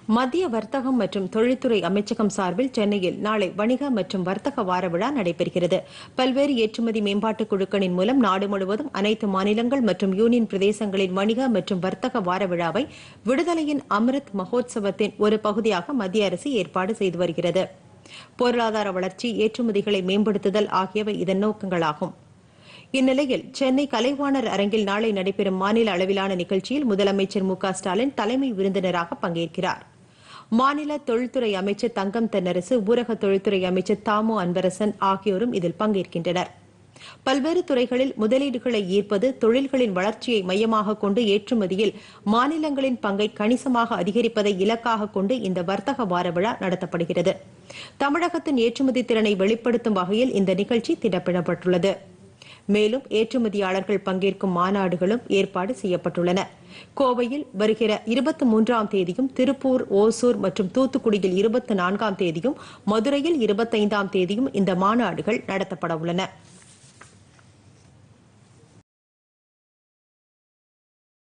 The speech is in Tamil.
மத்திய வர்த்தகம் மற்றும் தொழில்துறை அமைச்சகம் சார்பில் சென்னையில் நாளை வணிக மற்றும் வர்த்தக வார விழா நடைபெறுகிறது பல்வேறு ஏற்றுமதி மேம்பாட்டு குழுக்களின் மூலம் நாடு முழுவதும் அனைத்து மாநிலங்கள் மற்றும் யூனியன் பிரதேசங்களின் வணிக மற்றும் வர்த்தக வார விழாவை விடுதலையின் அமிர்த் மகோத்சவத்தின் ஒரு பகுதியாக மத்திய அரசு ஏற்பாடு செய்து வருகிறது பொருளாதார வளர்ச்சி ஏற்றுமதிகளை மேம்படுத்துதல் ஆகியவை இதன் நோக்கங்களாகும் இந்நிலையில் சென்னை கலைவாணர் அரங்கில் நாளை நடைபெறும் மாநில அளவிலான நிகழ்ச்சியில் முதலமைச்சர் மு க ஸ்டாலின் தலைமை விருந்தினராக பங்கேற்கிறார் மாநில தொழில்துறை அமைச்சர் தங்கம் தென்னரசு ஊரக தொழில்துறை அமைச்சர் தாமு அன்பரசன் ஆகியோரும் இதில் பங்கேற்கின்றனர் பல்வேறு துறைகளில் முதலீடுகளை ஈர்ப்பது தொழில்களின் வளர்ச்சியை மையமாக கொண்டு ஏற்றுமதியில் மாநிலங்களின் பங்கை கணிசமாக அதிகரிப்பதை இலக்காக கொண்டு இந்த வர்த்தக வார விழா நடத்தப்படுகிறது தமிழகத்தின் ஏற்றுமதி திறனை வெளிப்படுத்தும் வகையில் இந்த நிகழ்ச்சி திட்டமிடப்பட்டுள்ளது மேலும் ஏற்றுமதியாளர்கள் பங்கேற்கும் மாநாடுகளும் ஏற்பாடு செய்யப்பட்டுள்ளன கோவையில் வருகிற இருபத்தி மூன்றாம் தேதியும் திருப்பூர் ஓசூர் மற்றும் தூத்துக்குடியில் இருபத்தி நான்காம் தேதியும் மதுரையில் இருபத்தைந்தாம் தேதியும் இந்த மாநாடுகள் நடத்தப்பட உள்ளன